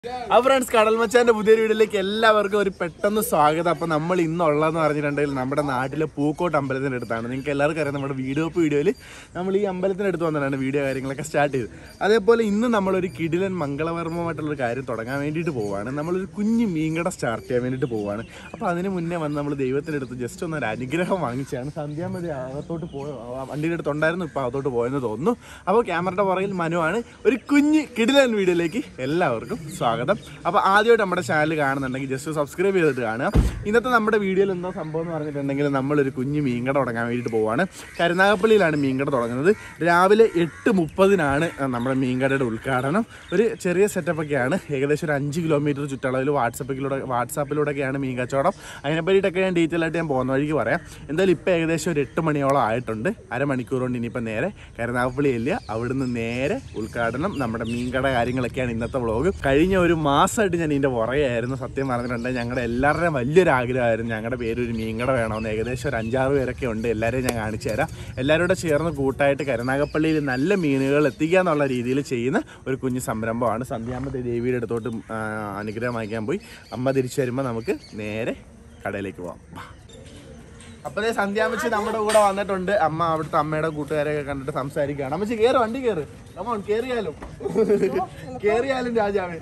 അപ്പൊ ഫ്രണ്ട്സ് കടൽ മച്ചാന്റെ പുതിയൊരു വീഡിയോയിലേക്ക് എല്ലാവർക്കും ഒരു പെട്ടെന്ന് സ്വാഗതം അപ്പൊ നമ്മൾ ഇന്നുള്ളതെന്ന് പറഞ്ഞിട്ടുണ്ടെങ്കിൽ നമ്മുടെ നാട്ടിലെ പൂക്കോട്ട് അമ്പലത്തിന്റെ അടുത്താണ് നിങ്ങൾക്ക് എല്ലാവർക്കും അറിയാം നമ്മുടെ വീഡിയോ വീഡിയോയിൽ നമ്മൾ ഈ അമ്പലത്തിന്റെ അടുത്ത് വന്നിട്ടാണ് വീഡിയോ കാര്യങ്ങളൊക്കെ സ്റ്റാർട്ട് ചെയ്തത് അതേപോലെ ഇന്ന് നമ്മളൊരു കിടിലൻ മംഗളവർമ്മമായിട്ടുള്ള ഒരു കാര്യം തുടങ്ങാൻ വേണ്ടിയിട്ട് പോവാണ് നമ്മളൊരു കുഞ്ഞു മീൻകട സ്റ്റാർട്ട് ചെയ്യാൻ വേണ്ടിയിട്ട് പോവാണ് അപ്പോൾ അതിന് മുന്നേ വന്ന് നമ്മൾ ദൈവത്തിൻ്റെ അടുത്ത് ജസ്റ്റ് ഒന്ന് ഒരു അനുഗ്രഹം വാങ്ങിച്ചാണ് സന്ധ്യാമതി അകത്തോട്ട് പോയ വണ്ടിയുടെ അടുത്ത് ഉണ്ടായിരുന്നു ഇപ്പോൾ അകത്തോട്ട് പോയെന്ന് തോന്നുന്നു അപ്പോൾ ക്യാമറയുടെ പുറകിൽ മനുവാണ് ഒരു കുഞ്ഞ് കിടിലൻ വീഡിയോയിലേക്ക് എല്ലാവർക്കും സ്വാഗതം അപ്പോൾ ആദ്യമായിട്ട് നമ്മുടെ ചാനൽ കാണുന്നുണ്ടെങ്കിൽ ജസ്റ്റ് സബ്സ്ക്രൈബ് ചെയ്തിട്ട് കാണുക ഇന്നത്തെ നമ്മുടെ വീഡിയോയിൽ എന്താ സംഭവം എന്ന് പറഞ്ഞിട്ടുണ്ടെങ്കിൽ നമ്മളൊരു കുഞ്ഞ് മീൻകട തുടങ്ങാൻ വേണ്ടിയിട്ട് പോവാണ് കരുനാഗപ്പള്ളിയിലാണ് മീൻകട തുടങ്ങുന്നത് രാവിലെ എട്ട് മുപ്പതിനാണ് നമ്മുടെ മീൻകടയുടെ ഉദ്ഘാടനം ഒരു ചെറിയ സെറ്റപ്പൊക്കെയാണ് ഏകദേശം ഒരു അഞ്ച് കിലോമീറ്റർ ചുറ്റളവിൽ വാട്സപ്പിലൂടെ വാട്സാപ്പിലൂടെയൊക്കെയാണ് മീൻ കച്ചവടം അതിനെ പറ്റിയിട്ടൊക്കെ ഞാൻ ഡീറ്റെയിൽ ആയിട്ട് ഞാൻ പോകുന്ന വഴിക്ക് പറയാം എന്തായാലും ഇപ്പോൾ ഏകദേശം ഒരു എട്ട് മണിയോളം ആയിട്ടുണ്ട് അരമണിക്കൂർ കൊണ്ട് ഇനിയിപ്പോൾ നേരെ കരുനാഗപ്പള്ളി ഇല്ല അവിടുന്ന് നേരെ ഉദ്ഘാടനം നമ്മുടെ മീൻകട കാര്യങ്ങളൊക്കെയാണ് ഇന്നത്തെ വ്ളോഗ് കഴിഞ്ഞ ഒരു മാസമായിട്ട് ഞാൻ ഇതിൻ്റെ പുറകെയായിരുന്നു സത്യം പറഞ്ഞിട്ടുണ്ടെങ്കിൽ ഞങ്ങളുടെ എല്ലാവരുടെയും വലിയൊരു ആഗ്രഹമായിരുന്നു ഞങ്ങളുടെ പേര് ഒരു മീൻകട വേണമെന്ന് ഏകദേശം ഒരു അഞ്ചാറ് പേരൊക്കെ ഉണ്ട് എല്ലാവരെയും ഞാൻ കാണിച്ചു തരാം എല്ലാവരും കൂടെ ചേർന്ന് കൂട്ടായിട്ട് കരുനാഗപ്പള്ളിയിൽ നല്ല മീനുകൾ എത്തിക്കുക എന്നുള്ള രീതിയിൽ ചെയ്യുന്ന ഒരു കുഞ്ഞു സംരംഭമാണ് സന്ധ്യാമ്മ ദേവിയുടെ അടുത്തോട്ട് ആ, അനുഗ്രഹം വാങ്ങിക്കാൻ പോയി അമ്മ തിരിച്ചു വരുമ്പോൾ നമുക്ക് നേരെ കടയിലേക്ക് പോവാം വാ. അപ്പതേ സന്ധ്യാമ്മച്ചി നമ്മുടെ കൂടെ വന്നിട്ടുണ്ട് അമ്മ അവിടുത്തെ അമ്മയുടെ കൂട്ടുകാരെയൊക്കെ കണ്ടിട്ട് സംസാരിക്കുകയാണ് അമ്മച്ചി കേറ് വണ്ടി കേറ് അമ്മ കേറിയാലും കേറിയാലും രാജാവേ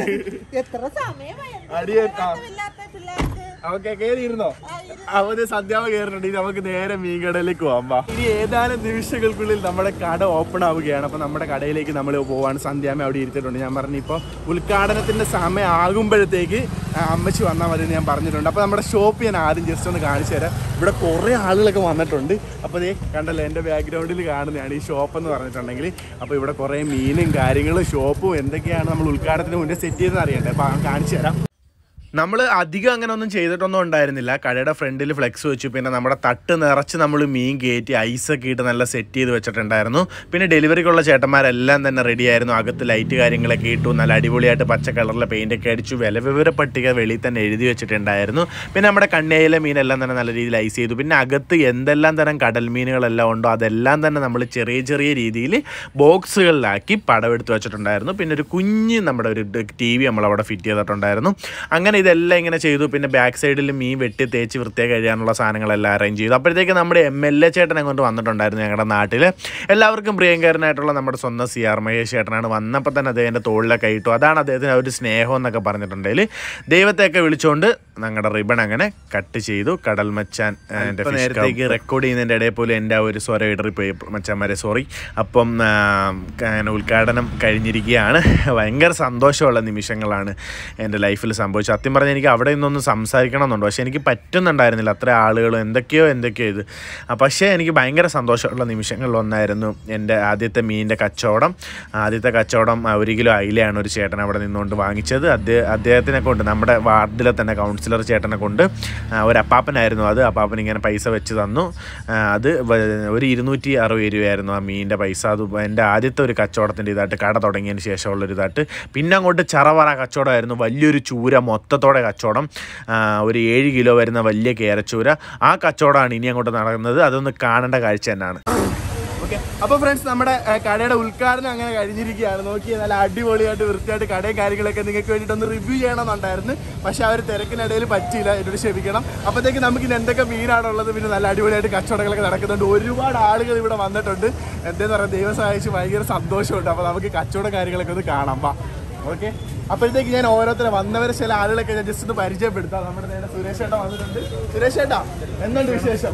എത്ര സമയമായി അടിയേറ്റാ ഇല്ലാത്ത പിള്ളേർക്ക് ഓക്കെ കേറിയിരുന്നോ അവന് സന്ധ്യാമ കയറുന്നുണ്ട് ഇനി നമുക്ക് നേരെ മീൻകടയിലേക്ക് പോകാം വാ. ഇനി ഏതാനും നിമിഷങ്ങൾക്കുള്ളിൽ നമ്മുടെ കട ഓപ്പൺ ആവുകയാണ് അപ്പൊ നമ്മുടെ കടയിലേക്ക് നമ്മൾ പോവാണ് സന്ധ്യാമ അവിടെ ഇരുത്തിയിട്ടുണ്ട് ഞാൻ പറഞ്ഞു ഇപ്പോൾ ഉദ്ഘാടനത്തിന്റെ സമയം ആകുമ്പോഴത്തേക്ക് ആ, അമ്മച്ചി വന്നാൽ മതി എന്ന് ഞാൻ പറഞ്ഞിട്ടുണ്ട് അപ്പോൾ നമ്മുടെ ഷോപ്പ് ഞാൻ ആദ്യം ജസ്റ്റ് ഒന്ന് കാണിച്ചു തരാം ഇവിടെ കുറേ ആളുകളൊക്കെ വന്നിട്ടുണ്ട് അപ്പോൾ ദേ കണ്ടല്ലോ എൻ്റെ ബാക്ക്ഗ്രൗണ്ടിൽ കാണുന്നതാണ് ഈ ഷോപ്പ് എന്ന് പറഞ്ഞിട്ടുണ്ടെങ്കിൽ അപ്പോൾ ഇവിടെ കുറേ മീനും കാര്യങ്ങളും ഷോപ്പും എന്തൊക്കെയാണ് നമ്മൾ ഉദ്ഘാടനത്തിന് മുന്നേ സെറ്റ് ചെയ്തെന്ന് അറിയണ്ടേ അപ്പോൾ കാണിച്ചു തരാം നമ്മൾ അധികം അങ്ങനെ ഒന്നും ചെയ്തിട്ടൊന്നും ഉണ്ടായിരുന്നില്ല കടയുടെ ഫ്രണ്ടിൽ ഫ്ലെക്സ് വെച്ചു പിന്നെ നമ്മുടെ തട്ട് നിറച്ച് നമ്മൾ മീൻ കയറ്റി ഐസൊക്കെ ഇട്ട് നല്ല സെറ്റ് ചെയ്ത് വെച്ചിട്ടുണ്ടായിരുന്നു പിന്നെ ഡെലിവറിക്കുള്ള ചേട്ടന്മാരെല്ലാം തന്നെ റെഡി ആയിരുന്നു അകത്ത് ലൈറ്റ് കാര്യങ്ങളൊക്കെ ഇട്ടു നല്ല അടിപൊളിയായിട്ട് പച്ച കളറിലെ പെയിൻ്റൊക്കെ അടിച്ചു വില വിവര പട്ടിക വെളിയിൽ തന്നെ എഴുതി വെച്ചിട്ടുണ്ടായിരുന്നു പിന്നെ നമ്മുടെ കണ്ണയിലെ മീനെല്ലാം തന്നെ നല്ല രീതിയിൽ ഐസ് ചെയ്തു പിന്നെ അകത്ത് എന്തെല്ലാം തരം കടൽ മീനുകളെല്ലാം ഉണ്ടോ അതെല്ലാം തന്നെ നമ്മൾ ചെറിയ ചെറിയ രീതിയിൽ ബോക്സുകളിലാക്കി പടമെടുത്ത് വെച്ചിട്ടുണ്ടായിരുന്നു പിന്നെ ഒരു കുഞ്ഞ് നമ്മുടെ ഒരു ടി വി നമ്മളവിടെ ഫിറ്റ് ചെയ്തിട്ടുണ്ടായിരുന്നു അങ്ങനെ ഇതെല്ലാം ഇങ്ങനെ ചെയ്തു പിന്നെ ബാക്ക് സൈഡിൽ മീൻ വെട്ടി തേച്ച് വൃത്തിയായി കഴിയാനുള്ള സാധനങ്ങളെല്ലാം അറേഞ്ച് ചെയ്തു അപ്പോഴത്തേക്ക് നമ്മുടെ എം എൽ എ ചേട്ടൻ അങ്ങോട്ട് വന്നിട്ടുണ്ടായിരുന്നു ഞങ്ങളുടെ നാട്ടിൽ എല്ലാവർക്കും പ്രിയങ്കരനായിട്ടുള്ള നമ്മുടെ സ്വന്തം സി ആർ മഹേഷ് ചേട്ടനാണ് വന്നപ്പോൾ തന്നെ അദ്ദേഹത്തിൻ്റെ തോളിലൊക്കെ ഇട്ടു അതാണ് അദ്ദേഹത്തിന് ആ ഒരു സ്നേഹം എന്നൊക്കെ പറഞ്ഞിട്ടുണ്ടെങ്കിൽ ദൈവത്തെയൊക്കെ വിളിച്ചുകൊണ്ട് ഞങ്ങളുടെ റിബൺ അങ്ങനെ കട്ട് ചെയ്തു കടൽ മച്ചാൻ ആ, എൻ്റെ നേരത്തേക്ക് റെക്കോർഡ് ചെയ്യുന്നതിൻ്റെ ഇടയിൽ പോലും എൻ്റെ ആ ഒരു സ്വരം ഇടറിപ്പോയി മച്ചാന്മാരെ സോറി അപ്പം ആ, അങ്ങനെ ഉദ്ഘാടനം കഴിഞ്ഞിരിക്കുകയാണ് ഭയങ്കര സന്തോഷമുള്ള നിമിഷങ്ങളാണ് എൻ്റെ ലൈഫിൽ സംഭവിച്ചത് സത്യം പറഞ്ഞാൽ എനിക്ക് അവിടെ നിന്നൊന്ന് സംസാരിക്കണം എന്നുണ്ട് പക്ഷേ എനിക്ക് പറ്റുന്നുണ്ടായിരുന്നില്ല അത്ര ആളുകളും എന്തൊക്കെയോ എന്തൊക്കെയോ ഇത് ആ, പക്ഷേ എനിക്ക് ഭയങ്കര സന്തോഷമുള്ള നിമിഷങ്ങളിലൊന്നായിരുന്നു എൻ്റെ ആദ്യത്തെ മീനിൻ്റെ കച്ചവടം ആദ്യത്തെ കച്ചവടം ആ, ഒരു കിലോ അയിലയാണ് ഒരു ചേട്ടൻ അവിടെ നിന്നുകൊണ്ട് വാങ്ങിച്ചത് അദ്ദേഹം അദ്ദേഹത്തിനെ കൊണ്ട് നമ്മുടെ വാർഡിലെ തന്നെ കൗൺസിലർ ചേട്ടനെ കൊണ്ട് ആ, ഒരു അപ്പാപ്പനായിരുന്നു അത് അപ്പാപ്പൻ ഇങ്ങനെ പൈസ വെച്ച് തന്നു ആ, അത് വ- ഒരു ഇരുന്നൂറ്റി അറുപത് രൂപയായിരുന്നു ആ മീനിൻ്റെ പൈസ അത് എൻ്റെ ആദ്യത്തെ ഒരു കച്ചവടത്തിൻ്റെ ഇതായിട്ട് കട തുടങ്ങിയതിന് ശേഷമുള്ളൊരു ഇതായിട്ട് പിന്നെ അങ്ങോട്ട് ചറവറ കച്ചവടമായിരുന്നു വലിയൊരു ചൂര മൊത്തത്തോടെ കച്ചവടം ആ, ഒരു ഏഴ് കിലോ വരുന്ന വലിയ കേരച്ചൂര ആ കച്ചവടമാണ് ഇനി അങ്ങോട്ട് നടക്കുന്നത് അതൊന്ന് കാണേണ്ട കാഴ്ച തന്നെയാണ് ഓക്കെ അപ്പോൾ ഫ്രണ്ട്സ് നമ്മുടെ ആ, കടയുടെ ഉദ്ഘാടനം അങ്ങനെ കഴിഞ്ഞിരിക്കുകയാണ് നോക്കി നല്ല അടിപൊളിയായിട്ട് വൃത്തിയായിട്ട് കടയും കാര്യങ്ങളൊക്കെ നിങ്ങൾക്ക് വേണ്ടിയിട്ട് ഒന്ന് റിവ്യൂ ചെയ്യണമെന്നുണ്ടായിരുന്നു പക്ഷേ അവർ തിരക്കിനിടയിൽ പറ്റിയില്ല എന്നോട് ക്ഷമിക്കണം അപ്പോഴത്തേക്ക് നമുക്ക് ഇനി എന്തൊക്കെ മീനാണുള്ളത് പിന്നെ നല്ല അടിപൊളിയായിട്ട് കച്ചവടങ്ങളൊക്കെ നടക്കുന്നുണ്ട് ഒരുപാട് ആളുകൾ ഇവിടെ വന്നിട്ടുണ്ട് എന്തെന്ന് പറയുക ദൈവം സഹായിച്ച് ഭയങ്കര സന്തോഷമുണ്ട് അപ്പോൾ നമുക്ക് കച്ചവടം കാര്യങ്ങളൊക്കെ ഒന്ന് കാണാം വാ ഓക്കെ അപ്പോഴത്തേക്ക് ഞാൻ ഓരോരുത്തരെ വന്നവരെ ചില ആളുകളൊക്കെ ഞാൻ ജസ്റ്റ് ഒന്ന് പരിചയപ്പെടുത്താം നമ്മുടെ നേരെ സുരേഷ് ചേട്ടാ വന്നിട്ടുണ്ട് സുരേഷ് ചേട്ടാ എന്തുണ്ട് വിശേഷം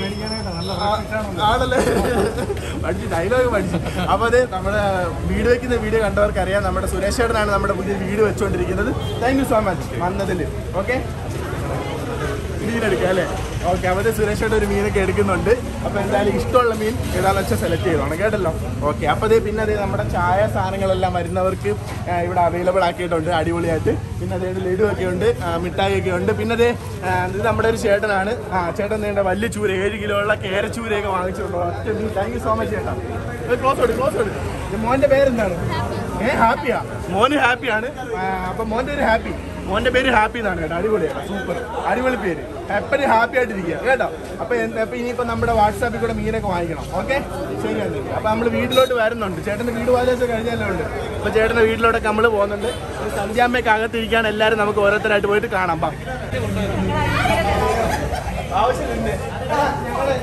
ആ, ആണല്ലേ പഠിച്ചു ഡയലോഗ് പഠിച്ചു അപ്പൊ അതെ നമ്മുടെ വീട് വെക്കുന്ന വീഡിയോ കണ്ടവർക്ക് അറിയാം നമ്മുടെ സുരേഷ് ചേട്ടനാണ് നമ്മുടെ പുതിയ വീട് വെച്ചുകൊണ്ടിരിക്കുന്നത് താങ്ക് യു സോ മച്ച് വന്നതിൽ ഓക്കെ മീനെടുക്കാം അല്ലേ ഓക്കെ അവിടെ സുരേഷ് ചേട്ടൻ ഒരു മീനൊക്കെ എടുക്കുന്നുണ്ട് അപ്പോൾ എന്തായാലും ഇഷ്ടമുള്ള മീൻ ഏതാണെന്ന് വെച്ചാൽ സെലക്ട് ചെയ്തോണം കേട്ടല്ലോ ഓക്കെ അപ്പോൾ അതേ പിന്നെ അതേ നമ്മുടെ ചായ സാധനങ്ങളെല്ലാം വരുന്നവർക്ക് ആ, ഇവിടെ അവൈലബിൾ ആക്കിയിട്ടുണ്ട് അടിപൊളിയായിട്ട് പിന്നെ അതേ ലഡു ഒക്കെ ഉണ്ട് ആ, മിഠായി ഒക്കെ ഉണ്ട് പിന്നെ അതേ ആ, ഇത് നമ്മുടെ ഒരു ചേട്ടനാണ് ആ ചേട്ടൻ നീണ്ട വലിയ ചൂര ഏഴ് കിലോ ഉള്ള കേരച്ചൂരയൊക്കെ വാങ്ങിച്ചിട്ടുണ്ടോ ഒറ്റ മീൻ താങ്ക് യു സോ മച്ച് ചേട്ടാ ക്ലോസ് കൊടുക്കും ക്ലോസ് കൊടുക്കും മോൻ്റെ പേരെന്താണ് ഏ ഹാപ്പിയാ മോന് ഹാപ്പിയാണ് അപ്പം മോൻ്റെ ഒരു ഹാപ്പി മോന്റെ പേര് ഹാപ്പി എന്നാണ് കേട്ടോ അടിപൊളിയാണ് സൂപ്പർ അടിപൊളി പേര് എപ്പോഴും ഹാപ്പി ആയിട്ടിരിക്കുക കേട്ടോ അപ്പൊ എന്ത്- അപ്പൊ ഇനിയിപ്പോ നമ്മുടെ വാട്സാപ്പിൽ കൂടെ മീനൊക്കെ വാങ്ങിക്കണം ഓക്കെ ശരി എന്നാൽ അപ്പൊ നമ്മൾ വീട്ടിലോട്ട് വരുന്നുണ്ട് ചേട്ടന്റെ വീട് വാലേശം കഴിഞ്ഞല്ലേ ഉണ്ട് അപ്പൊ ചേട്ടന്റെ വീട്ടിലോട്ടൊക്കെ നമ്മൾ പോകുന്നുണ്ട് ഇനി സന്ധ്യാമ്മയ്ക്ക് അകത്തിരിക്കാൻ എല്ലാവരും നമുക്ക് ഓരോരുത്തരായിട്ട് പോയിട്ട് കാണാം പാ ആവശ്യമുണ്ട് ആ, ഞങ്ങള്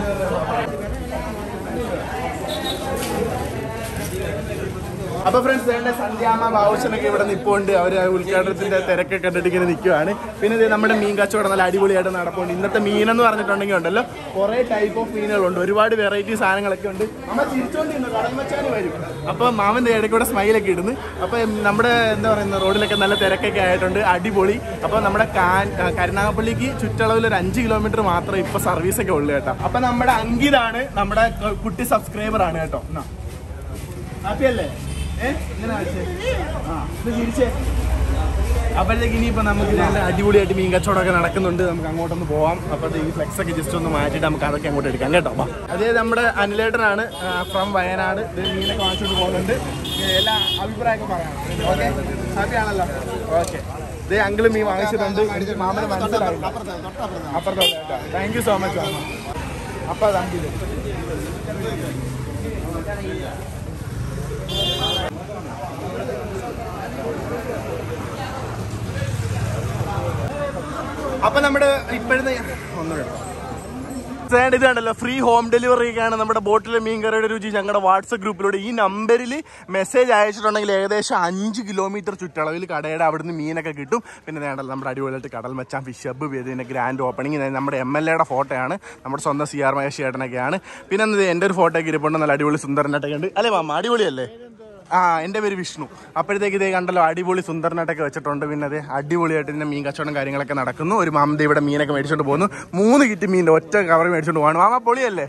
അപ്പൊ ഫ്രണ്ട്സ് വേണ്ട സന്ധ്യാമ്മ ബാബുഷനൊക്കെ ഇവിടെ നിൽപ്പുണ്ട് അവർ ഉദ്ഘാടനത്തിന്റെ തിരക്കൊക്കെ കണ്ടിട്ട് ഇങ്ങനെ നിൽക്കുവാണ് പിന്നെ ഇത് നമ്മുടെ മീൻ കച്ചവടം നല്ല അടിപൊളിയായിട്ട് നടപ്പുണ്ട് ഇന്നത്തെ മീനെന്ന് പറഞ്ഞിട്ടുണ്ടെങ്കിൽ ഉണ്ടല്ലോ കുറെ ടൈപ്പ് ഓഫ് മീനുകളുണ്ട് ഒരുപാട് വെറൈറ്റി സാധനങ്ങളൊക്കെ ഉണ്ട് അമ്മ ചിരിച്ചോണ്ടിരുന്നു കടൽമച്ചാന് വരും അപ്പൊ മാമന്റെ ഇടയ്ക്കൂടെ സ്മൈലൊക്കെ ഇടുന്നു അപ്പൊ നമ്മുടെ എന്താ പറയുന്ന റോഡിലൊക്കെ നല്ല തിരക്കൊക്കെ ആയിട്ടുണ്ട് അടിപൊളി അപ്പൊ നമ്മുടെ കാൻ- ആ, കരുനാഗപ്പള്ളിക്ക് ചുറ്റളവിൽ ഒരു അഞ്ച് കിലോമീറ്റർ മാത്രമേ ഇപ്പൊ സർവീസ് ഒക്കെ ഉള്ളൂ കേട്ടോ അപ്പൊ നമ്മുടെ അങ്കിതാണ് നമ്മുടെ കുട്ടി സബ്സ്ക്രൈബർ ആണ് കേട്ടോ എന്നാ ഹാപ്പി അല്ലേ ഏ? ഇങ്ങനെ കാണിച്ചേ. ആ, ഇത് ചിരിച്ചേ. അപ്പോഴത്തേക്ക് ഇനിയിപ്പോ നമുക്ക് നല്ല അടിപൊളിയായിട്ട് മീൻ കച്ചവടമൊക്കെ നടക്കുന്നുണ്ട് നമുക്ക് അങ്ങോട്ടൊന്ന് പോവാം അപ്പോഴത്തെ ഈ ഫ്ലെക്സ് ഒക്കെ ജസ്റ്റ് ഒന്ന് മാറ്റിയിട്ട് നമുക്ക് അതൊക്കെ അങ്ങോട്ട് എടുക്കാം കേട്ടോ വാ. അതേ നമ്മുടെ അനിലേട്ടനാണ് ഫ്രം വയനാട് ഇത് മീനൊക്കെ വാങ്ങിച്ചുകൊണ്ട് പോകുന്നുണ്ട് ഏ, എല്ലാ അഭിപ്രായമൊക്കെ പറയണം ഓക്കെ ഹാപ്പി ആണല്ലോ ഓക്കെ ഇതേ അങ്കിള് മീൻ വാങ്ങിച്ചിട്ടുണ്ട് എനിക്ക് മാമന് മനസ്സിലായി അപ്പുറത്തോട്ട് താങ്ക് യു സോ മച്ച് അപ്പൊ താങ്ക് യു അപ്പൊ നമ്മുടെ ഇപ്പോഴത്തെ ഒന്നും ഇത് കണ്ടല്ലോ ഫ്രീ ഹോം ഡെലിവറി ഒക്കെയാണ് നമ്മുടെ ബോട്ടിലെ മീൻ കറിയുടെ രുചി ഞങ്ങളുടെ വാട്സപ്പ് ഗ്രൂപ്പിലൂടെ ഈ നമ്പറിൽ മെസ്സേജ് അയച്ചിട്ടുണ്ടെങ്കിൽ ഏകദേശം അഞ്ച് കിലോമീറ്റർ ചുറ്റളവിൽ കടയുടെ അവിടുന്ന് മീനൊക്കെ കിട്ടും പിന്നെ വേണ്ടല്ലോ നമ്മുടെ അടിപൊളിയായിട്ട് കടൽ മച്ചാൻ ഫിഷ് ഹബ്ബ് ചെയ്തതിന്റെ ഗ്രാൻഡ് ഓപ്പണിംഗ് നമ്മുടെ എം എൽ എയുടെ ഫോട്ടോയാണ് നമ്മുടെ സ്വന്തം സി ആർ മഹേഷ് ചേട്ടനൊക്കെയാണ് പിന്നെ എന്നത് എൻ്റെ ഒരു ഫോട്ടോ ഒക്കെ ഇരിപ്പുണ്ട് നല്ല അടിപൊളി സുന്ദരനായിട്ടൊക്കെ ഉണ്ട് അല്ലേ മാമ അടിപൊളിയല്ലേ ആ എൻ്റെ പേര് വിഷ്ണു അപ്പോഴത്തേക്ക് ഇതേ കണ്ടല്ലോ അടിപൊളി സുന്ദരനായിട്ടൊക്കെ വെച്ചിട്ടുണ്ട് പിന്നെ അതെ അടിപൊളിയായിട്ട് ഇതിന്റെ മീൻ കച്ചവടം കാര്യങ്ങളൊക്കെ നടക്കുന്നു ഒരു മാമന്റെ ഇവിടെ മീനൊക്കെ മേടിച്ചോണ്ട് പോകുന്നു മൂന്ന് കിറ്റ് മീൻ്റെ ഒറ്റ കവർ മേടിച്ചോണ്ട് പോകാണ് മാമ പൊളിയല്ലേ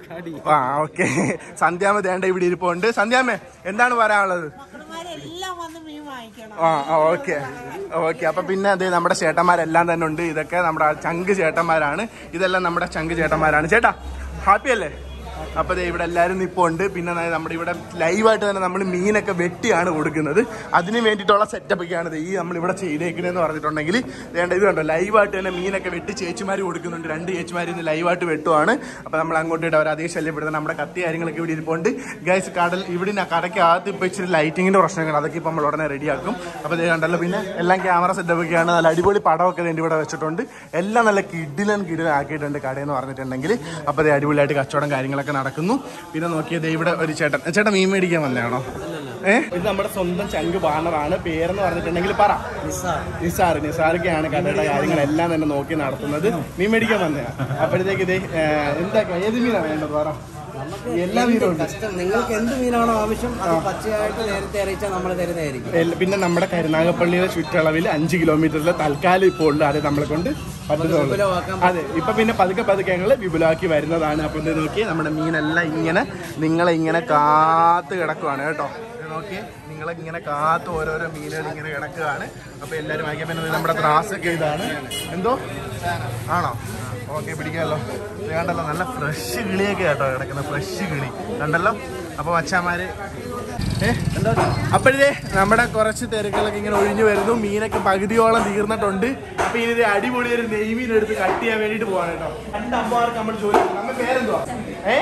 ആ ഓക്കെ സന്ധ്യാമ്മ ദേണ്ട ഇവിടെ ഇരിപ്പുണ്ട് സന്ധ്യാമ്മ എന്താണ് പറയാനുള്ളത് മക്കളുമാരെല്ലാം വന്ന് മീൻ വാങ്ങിക്കണം ആ ഓക്കെ ഓക്കെ അപ്പൊ പിന്നെ അതെ നമ്മുടെ ചേട്ടന്മാരെല്ലാം തന്നെ ഉണ്ട് ഇതൊക്കെ നമ്മുടെ ചങ്ക് ചേട്ടന്മാരാണ് ഇതെല്ലാം നമ്മുടെ ചങ്ക് ചേട്ടന്മാരാണ് ചേട്ടാ ഹാപ്പി അല്ലേ അപ്പൊ ദേ ഇവിടെ എല്ലാവരും ഇപ്പോൾ ഉണ്ട് പിന്നെ ദേ നമ്മുടെ ഇവിടെ ലൈവായിട്ട് തന്നെ നമ്മൾ മീനൊക്കെ വെട്ടിയാണ് കൊടുക്കുന്നത് അതിന് വേണ്ടിയിട്ടുള്ള സെറ്റപ്പ് ഒക്കെയാണ് ദേ ഈ നമ്മൾ ഇവിടെ ചെയ്തേക്കുന്നതെന്ന് പറഞ്ഞിട്ടുണ്ടെങ്കിൽ വേണ്ട ഇത് കണ്ടോ ലൈവായിട്ട് തന്നെ മീനൊക്കെ വെട്ടി ചേച്ചിമാർ കൊടുക്കുന്നുണ്ട് രണ്ട് ചേച്ചിമാർ ഇന്ന് ലൈവായിട്ട് വെട്ടുവാണ് അപ്പൊ നമ്മൾ അങ്ങോട്ട് അവർ അതേ ശല്യപ്പെടുന്നത് നമ്മുടെ കത്തി കാര്യങ്ങളൊക്കെ ഇവിടെ ഇരിപ്പുണ്ട് ഗൈസ് കടൽ ഇവിടെ കടയ്ക്കകത്ത് ഇപ്പൊ ഇച്ചിരി ലൈറ്റിങ്ങിന്റെ പ്രശ്നങ്ങൾ അതൊക്കെ ഇപ്പൊ നമ്മൾ ഉടനെ റെഡിയാക്കും അപ്പൊ ഇത് കണ്ടല്ലോ പിന്നെ എല്ലാം ക്യാമറ സെറ്റപ്പ് ഒക്കെയാണ് നല്ല അടിപൊളി പടമൊക്കെ ദേ ഇവിടെ വെച്ചിട്ടുണ്ട് എല്ലാം നല്ല കിഡിലൻ കിഡിലൻ ആക്കിയിട്ടുണ്ട് കടയെന്ന് പറഞ്ഞിട്ടുണ്ടെങ്കിൽ അപ്പൊ ദേ അടിപൊളിയായിട്ട് കച്ചവടം കാര്യങ്ങളൊക്കെ നടക്കുന്നു പിന്നെ നോക്കിയത് ഇവിടെ ഒരു ചേട്ടൻ ചേട്ടൻ മീൻ മേടിക്കാൻ വന്നതാണോ ഏ ഇത് നമ്മുടെ സ്വന്തം ചങ്ക് ബാണറാണ് പേരെന്ന് പറഞ്ഞിട്ടുണ്ടെങ്കിൽ പറ നിസാർ നിസാറൊക്കെയാണ് കടയുടെ കാര്യങ്ങളെല്ലാം തന്നെ നോക്കി നടത്തുന്നത് മീൻ മേടിക്കാൻ വന്നതാ അപ്പോഴത്തേക്ക് ഇത് എന്താ ഏത് മീനാണ് വേണ്ടത് പറ എല്ലാ മീനും ഉണ്ട് കഷ്ടം നിങ്ങൾക്ക് എന്ത് മീനാണോ ആവശ്യം അത് പച്ചയായിട്ട് നേരത്തെ അറിയിച്ചാൽ നമ്മൾ തരുന്നതായിരിക്കും എല്ല- പിന്നെ നമ്മുടെ കരുനാഗപ്പള്ളിയുടെ ചുറ്റളവിൽ അഞ്ച് കിലോമീറ്ററിൽ തൽക്കാലം ഇപ്പോൾ ഉണ്ട് അത് നമ്മളെ കൊണ്ട് പറ്റുന്നുള്ളൂ വിപുലമാക്കാൻ അതെ ഇപ്പൊ പിന്നെ പതുക്കെ പതുക്കെ ഞങ്ങൾ വിപുലമാക്കി വരുന്നതാണ് അപ്പൊ ഇത് നോക്കി നമ്മുടെ മീനെല്ലാം ഇങ്ങനെ നിങ്ങളെ ഇങ്ങനെ കാത്ത് കിടക്കുവാണ് കേട്ടോ ഇത് നോക്കി നിങ്ങളെ ഇങ്ങനെ കാത്ത് ഓരോരോ മീനുകൾ ഇങ്ങനെ കിടക്കുകയാണ് അപ്പൊ എല്ലാവരും വാങ്ങിക്കാൻ പിന്നെ നമ്മുടെ ത്രാസൊക്കെ ഇതാണ് എന്തോ ആണോ ഓക്കെ പിടിക്കാമല്ലോ ഇത് കണ്ടല്ലോ നല്ല ഫ്രഷ് കിളിയൊക്കെ കേട്ടോ കിടക്കുന്ന ഫ്രഷ് കിളി കണ്ടല്ലോ അപ്പൊ മച്ചാമാര് ഏ എന്താ അപ്പോഴേ നമ്മുടെ കുറച്ച് തിരക്കുകളൊക്കെ ഇങ്ങനെ ഒഴിഞ്ഞു വരുന്നു മീനൊക്കെ പകുതിയോളം തീർന്നിട്ടുണ്ട് അപ്പൊ ഇനി ഇത് അടിപൊളി ഒരു നെയ്മീൻ എടുത്ത് കട്ട് ചെയ്യാൻ വേണ്ടിട്ട് പോവാണ് കേട്ടോ രണ്ട് അമ്മമാർക്ക് നമ്മൾ ജോലി ചെയ്യുന്നു. നമ്മുടെ പേരെന്തുവാ ഏ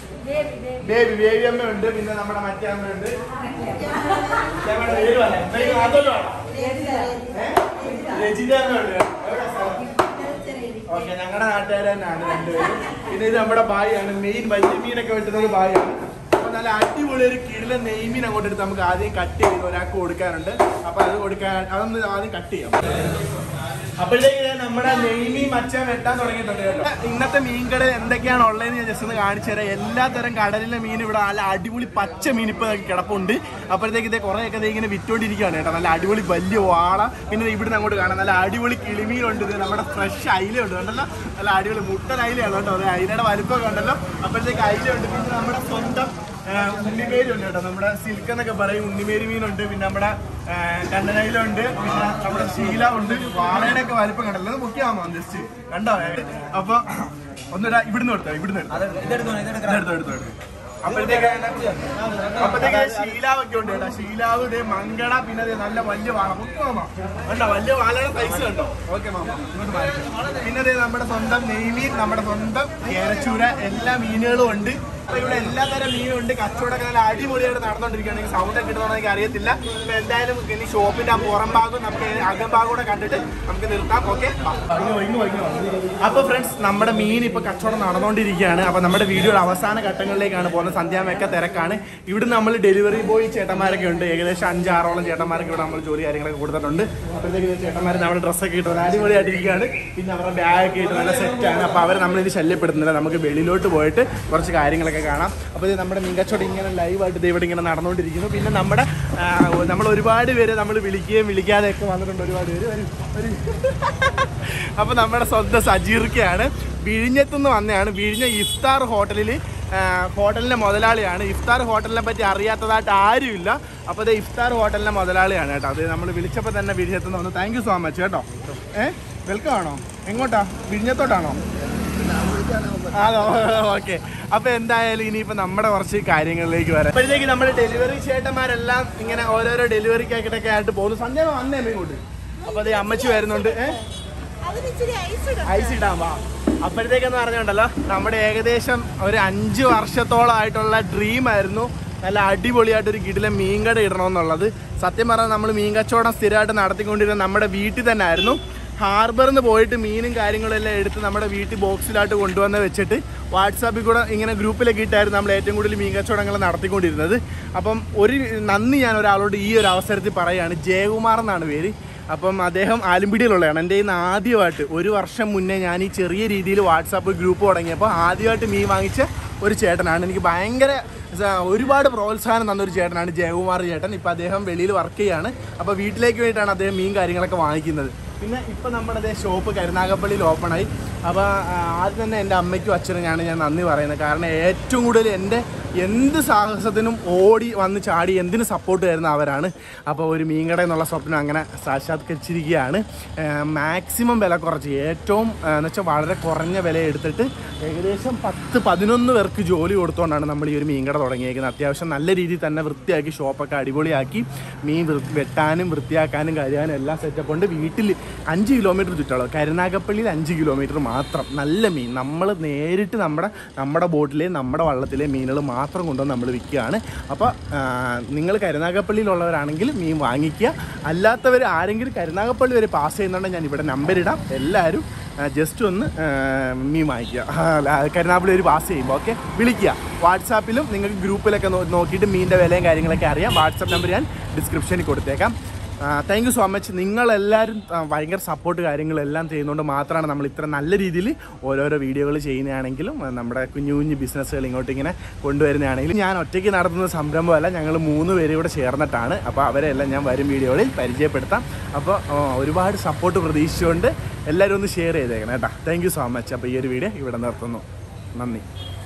ബേബി ബേബി അമ്മ ഉണ്ട് പിന്നെ നമ്മുടെ മറ്റേ അമ്മ ഉണ്ട് ഞങ്ങളുടെ പേര് പറയാം പേര് മാത്രമല്ല വേണം. ഏ? രജിത അമ്മ ഉണ്ട് എവിടെയാ സ്ഥലം? ഓക്കെ ഞങ്ങളുടെ നാട്ടുകാർ തന്നെയാണ് രണ്ടുപേരും പിന്നെ ഇത് നമ്മുടെ ബായിയാണ് മെയിൻ വലിയ മീനൊക്കെ വെട്ടുന്നത് ബായിയാണ് അപ്പൊ നല്ല അടിപൊളി ഒരു കിടില നെയ്മീൻ അങ്ങോട്ട് എടുത്ത് നമുക്ക് ആദ്യം കട്ട് ചെയ്ത് ഒരാൾക്ക് കൊടുക്കാനുണ്ട് അപ്പൊ അത് കൊടുക്കാൻ അതൊന്ന് ആദ്യം കട്ട് ചെയ്യാം അപ്പോഴത്തേക്ക് നമ്മുടെ നെയ്മീൻ മച്ച വെട്ടാൻ തുടങ്ങിയിട്ടുണ്ട് കേട്ടോ ഇന്നത്തെ മീൻകട എന്തൊക്കെയാണ് ഉള്ളതെന്ന് ഞാൻ ജസ്റ്റ് ഒന്ന് കാണിച്ചു തരാം എല്ലാ തരം കടലിലെ മീൻ ഇവിടെ നല്ല അടിപൊളി പച്ച മീൻ ഇപ്പൊ കിടപ്പുണ്ട് അപ്പോഴത്തേക്ക് ഇതേ കുറേയൊക്കെ ദേ ഇങ്ങനെ വിറ്റോണ്ടിരിക്കുകയാണ് കേട്ടോ നല്ല അടിപൊളി വലിയ വാള പിന്നെ ദേ ഇവിടുന്ന് അങ്ങോട്ട് കാണാം നല്ല അടിപൊളി കിളിമീനുണ്ട് ഇത് നമ്മുടെ ഫ്രഷ് അയിലുണ്ട് കണ്ടല്ലോ നല്ല അടിപൊളി മുട്ടൻ അയിലയാണ് കേട്ടോ അതെ അയിലയുടെ വലുപ്പമൊക്കെ ഉണ്ടല്ലോ അപ്പോഴത്തേക്ക് അയിലുണ്ട് പിന്നെ നമ്മുടെ സ്വന്തം ആ, ഉണ്ണിമേരുണ്ട് കേട്ടോ നമ്മുടെ സിൽക്ക് എന്നൊക്കെ പറയും ഉണ്ണിമേരി മീനുണ്ട് പിന്നെ നമ്മുടെ ആ, കണ്ണനയിലുണ്ട് പിന്നെ നമ്മുടെ ശീല ഉണ്ട് വാളയുടെ ഒക്കെ വലിപ്പം കണ്ടല്ലോ അത് മുഖ്യമാമോ ജസ്റ്റ് കണ്ടോ അപ്പൊ ഒന്നുകൂടെ ഇവിടുന്ന് എടുത്തോ ഇവിടുന്ന് എടുത്തോ ഇതെടുത്തോ ഇതെടുക്കാം എടുത്തോ എടുത്തോ എടുത്തോ അപ്പോഴത്തേക്ക് അപ്പോഴത്തേക്ക് ശീലാവൊക്കെ ഉണ്ട് കേട്ടോ ശീലാവ് ഇതേ മങ്കട പിന്നെ ദേ നല്ല വലിയ വാള മുത്ത് മാമ കണ്ടോ വലിയ വാലയുടെ സൈസ് കണ്ടോ ഓക്കെ മാമ ഇങ്ങോട്ട് മാറി പിന്നെ ദേ നമ്മുടെ സ്വന്തം നെയ്മീൻ നമ്മുടെ സ്വന്തം കേരച്ചൂര എല്ലാ മീനുകളും ഉണ്ട് അപ്പൊ ഇവിടെ എല്ലാ തരം മീനും ഉണ്ട് കച്ചവടമൊക്കെ നല്ല അടിപൊളിയായിട്ട് നടന്നുകൊണ്ടിരിക്കുകയാണെങ്കിൽ സൗണ്ട് ഒക്കെ കിട്ടുന്നോ എനിക്ക് അറിയത്തില്ല അപ്പൊ എന്തായാലും ഇനി ഷോപ്പിന്റെ ആ പുറം ഭാഗം നമുക്ക് അകംഭാഗം കൂടെ കണ്ടിട്ട് നമുക്ക് നിർത്താം ഓക്കെ അപ്പൊ ഫ്രണ്ട്സ് നമ്മുടെ മീൻ ഇപ്പൊ കച്ചവടം നടന്നുകൊണ്ടിരിക്കുകയാണ് അപ്പൊ നമ്മുടെ വീഡിയോയുടെ അവസാന ഘട്ടങ്ങളിലേക്കാണ് പോകുന്നത് സന്ധ്യാമൊക്കെ തിരക്കാണ് ഇവിടെ നമ്മൾ ഡെലിവറി ബോയ് ചേട്ടന്മാരൊക്കെ ഉണ്ട് ഏകദേശം അഞ്ചാറോളം ചേട്ടന്മാരൊക്കെ ഇവിടെ നമ്മൾ ജോലി കാര്യങ്ങളൊക്കെ കൊടുത്തിട്ടുണ്ട് അപ്പോഴത്തേക്ക് ചേട്ടന്മാർ നമ്മുടെ ഡ്രസ്സൊക്കെ ഇട്ട് നല്ല അടിപൊളിയായിട്ടിരിക്കുകയാണ് പിന്നെ അവരുടെ ബാഗൊക്കെ ഇട്ട് നല്ല സെറ്റാണ് അപ്പോൾ അവർ നമ്മളിത് ശല്യപ്പെടുത്തുന്നില്ല നമുക്ക് വെളിയിലോട്ട് പോയിട്ട് കുറച്ച് കാര്യങ്ങളൊക്കെ കാണാം അപ്പോൾ ഇത് നമ്മുടെ മീങ്കച്ചോട് ഇങ്ങനെ ലൈവായിട്ട് ഇത് ഇവിടെ ഇങ്ങനെ നടന്നുകൊണ്ടിരിക്കുന്നു പിന്നെ നമ്മുടെ ആ, നമ്മൾ ഒരുപാട് പേര് നമ്മൾ വിളിക്കുകയും വിളിക്കാതെയൊക്കെ വന്നിട്ടുണ്ട് ഒരുപാട് പേര് വരും വരും അപ്പോൾ നമ്മുടെ സ്വന്തം സജീർക്കയാണ് വിഴിഞ്ഞത്തുനിന്ന് വന്നതാണ് വിഴിഞ്ഞ ഇഫ്താർ ഹോട്ടലിൽ ഹോട്ടലിൻ്റെ മുതലാളിയാണ് ഇഫ്താർ ഹോട്ടലിനെ പറ്റി അറിയാത്തതായിട്ട് ആരുമില്ല അപ്പോൾ അത് ഇഫ്താർ ഹോട്ടലിൻ്റെ മുതലാളിയാണ് കേട്ടോ അത് നമ്മൾ വിളിച്ചപ്പോൾ തന്നെ വിഴിഞ്ഞത്തുനിന്ന് വന്നു താങ്ക് യു സോ മച്ച് കേട്ടോ ഏ വെൽക്കം ആണോ എങ്ങോട്ടാ വിഴിഞ്ഞത്തോട്ടാണോ അതോ ഓക്കെ അപ്പൊ എന്തായാലും ഇനിയിപ്പോ നമ്മുടെ കുറച്ച് കാര്യങ്ങളിലേക്ക് വരാം അപ്പോഴത്തേക്ക് നമ്മുടെ ഡെലിവറി ചേട്ടന്മാരെല്ലാം ഇങ്ങനെ ഓരോരോ ഡെലിവറി കേക്കറ്റൊക്കെ ആയിട്ട് പോകുന്നു സന്ധ്യ വന്നേ ഇങ്ങോട്ട് അപ്പൊ അതേ അമ്മച്ചി വരുന്നുണ്ട് ഏഹ് അതിന് ഇച്ചിരി ഐസ് ഇടാം ഐസ് ഇടാൻ വാ അപ്പോഴത്തേക്കെന്ന് പറഞ്ഞുണ്ടല്ലോ നമ്മുടെ ഏകദേശം ഒരു അഞ്ച് വർഷത്തോളം ആയിട്ടുള്ള ഡ്രീം ആയിരുന്നു നല്ല അടിപൊളിയായിട്ട് ഒരു കിടിലെ മീൻകട ഇടണമെന്നുള്ളത് സത്യം പറഞ്ഞാൽ നമ്മൾ മീൻ കച്ചവടം സ്ഥിരമായിട്ട് നടത്തിക്കൊണ്ടിരുന്ന നമ്മുടെ വീട്ടിൽ തന്നെ ആയിരുന്നു ഹാർബറിൽ നിന്ന് പോയിട്ട് മീനും കാര്യങ്ങളും എല്ലാം എടുത്ത് നമ്മുടെ വീട്ടിൽ ബോക്സിലായിട്ട് കൊണ്ടുവന്ന് വെച്ചിട്ട് വാട്സാപ്പിൽ കൂടെ ഇങ്ങനെ ഗ്രൂപ്പിലൊക്കെ ഇട്ടായിരുന്നു നമ്മൾ ഏറ്റവും കൂടുതൽ മീൻ കച്ചവടങ്ങൾ നടത്തിക്കൊണ്ടിരുന്നത് അപ്പം ഒരു നന്ദി ഞാൻ ഒരാളോട് ഈ ഒരു അവസരത്തിൽ പറയുകയാണ് ജയകുമാർ എന്നാണ് പേര് അപ്പം അദ്ദേഹം ആലുംപിടിയിലുള്ളതാണ് എൻ്റെ ഇന്ന് ആദ്യമായിട്ട് ഒരു വർഷം മുന്നേ ഞാൻ ഈ ചെറിയ രീതിയിൽ വാട്സാപ്പ് ഗ്രൂപ്പ് തുടങ്ങിയപ്പോൾ ആദ്യമായിട്ട് മീൻ വാങ്ങിച്ച ഒരു ചേട്ടനാണ് എനിക്ക് ഭയങ്കര സ- ഒരുപാട് പ്രോത്സാഹനം തന്ന ഒരു ചേട്ടനാണ് ജയകുമാർ ചേട്ടൻ ഇപ്പം അദ്ദേഹം വെളിയിൽ വർക്ക് ചെയ്യാണ് അപ്പോൾ വീട്ടിലേക്ക് വേണ്ടിയിട്ടാണ് അദ്ദേഹം മീൻ കാര്യങ്ങളൊക്കെ വാങ്ങിക്കുന്നത് പിന്നെ ഇപ്പം നമ്മുടെ അതേ ഷോപ്പ് കരുനാഗപ്പള്ളിയിൽ ഓപ്പണായി അപ്പോൾ ആദ്യം തന്നെ എൻ്റെ അമ്മയ്ക്കും അച്ഛനും ഞാൻ നന്ദി പറയുന്നത് കാരണം ഏറ്റവും കൂടുതൽ എൻ്റെ എന്ത് സാഹസത്തിനും ഓടി വന്ന് ചാടി എന്തിന് സപ്പോർട്ട് തരുന്ന അവരാണ് അപ്പോൾ ഒരു മീൻകട എന്നുള്ള സ്വപ്നം അങ്ങനെ സാക്ഷാത്കരിച്ചിരിക്കുകയാണ് മാക്സിമം വില കുറച്ച് ഏറ്റവും എന്ന് വെച്ചാൽ വളരെ കുറഞ്ഞ വില എടുത്തിട്ട് ഏകദേശം പത്ത് പതിനൊന്ന് പേർക്ക് ജോലി കൊടുത്തുകൊണ്ടാണ് നമ്മൾ ഈ ഒരു മീൻകട തുടങ്ങിയേക്കുന്നത് അത്യാവശ്യം നല്ല രീതിയിൽ തന്നെ വൃത്തിയാക്കി ഷോപ്പൊക്കെ അടിപൊളിയാക്കി മീൻ വൃ- വെട്ടാനും വൃത്തിയാക്കാനും കഴിയാനും എല്ലാം സെറ്റപ്പ് ഉണ്ട് വീട്ടിൽ അഞ്ച് കിലോമീറ്റർ ചുറ്റളവ് കരുനാഗപ്പള്ളിയിൽ അഞ്ച് കിലോമീറ്റർ മാത്രം നല്ല മീൻ നമ്മൾ നേരിട്ട് നമ്മുടെ നമ്മുടെ ബോട്ടിലെ നമ്മുടെ വള്ളത്തിലെ മീനുകൾ മാത്രം കൊണ്ടുവന്ന് നമ്മൾ വിൽക്കുകയാണ് അപ്പോൾ നിങ്ങൾ കരുനാഗപ്പള്ളിയിലുള്ളവരാണെങ്കിൽ മീൻ വാങ്ങിക്കുക അല്ലാത്തവർ ആരെങ്കിലും കരുനാഗപ്പള്ളി വരെ പാസ് ചെയ്യുന്നുണ്ടെങ്കിൽ ഞാൻ ഇവിടെ നമ്പർ ഇടാം എല്ലാവരും ജസ്റ്റ് ഒന്ന് ആ, മീൻ വാങ്ങിക്കുക ആ, കരുനാഗപ്പള്ളി ഒരു പാസ് ചെയ്യുമ്പോൾ ഓക്കെ വിളിക്കുക വാട്സാപ്പിലും നിങ്ങൾക്ക് ഗ്രൂപ്പിലൊക്കെ നോ- നോക്കിയിട്ട് മീനിൻ്റെ വിലയും കാര്യങ്ങളൊക്കെ അറിയാം വാട്സാപ്പ് നമ്പർ ഞാൻ ഡിസ്ക്രിപ്ഷനിൽ കൊടുത്തേക്കാം താങ്ക് യു സോ മച്ച് നിങ്ങളെല്ലാവരും ആ, ഭയങ്കര സപ്പോർട്ട് കാര്യങ്ങളെല്ലാം ചെയ്യുന്നതുകൊണ്ട് മാത്രമാണ് നമ്മൾ ഇത്ര നല്ല രീതിയിൽ ഓരോരോ വീഡിയോകൾ ചെയ്യുന്നതാണെങ്കിലും ആ, നമ്മുടെ കുഞ്ഞു കുഞ്ഞു ബിസിനസ്സുകൾ ഇങ്ങോട്ട് ഇങ്ങനെ കൊണ്ടുവരുന്നതാണെങ്കിലും ഞാൻ ഒറ്റയ്ക്ക് നടത്തുന്ന സംരംഭമല്ല ഞങ്ങൾ മൂന്ന് പേര് ഇവിടെ ചേർന്നിട്ടാണ് അപ്പോൾ അവരെല്ലാം ഞാൻ വരും വീഡിയോകളിൽ പരിചയപ്പെടുത്താം അപ്പോൾ ആ, ഒരുപാട് സപ്പോർട്ട് പ്രതീക്ഷിച്ചുകൊണ്ട് എല്ലാവരും ഒന്ന് ഷെയർ ചെയ്തേക്കണം കേട്ടോ താങ്ക് യു സോ മച്ച് അപ്പോൾ ഈ ഒരു വീഡിയോ ഇവിടെ നിർത്തുന്നു നന്ദി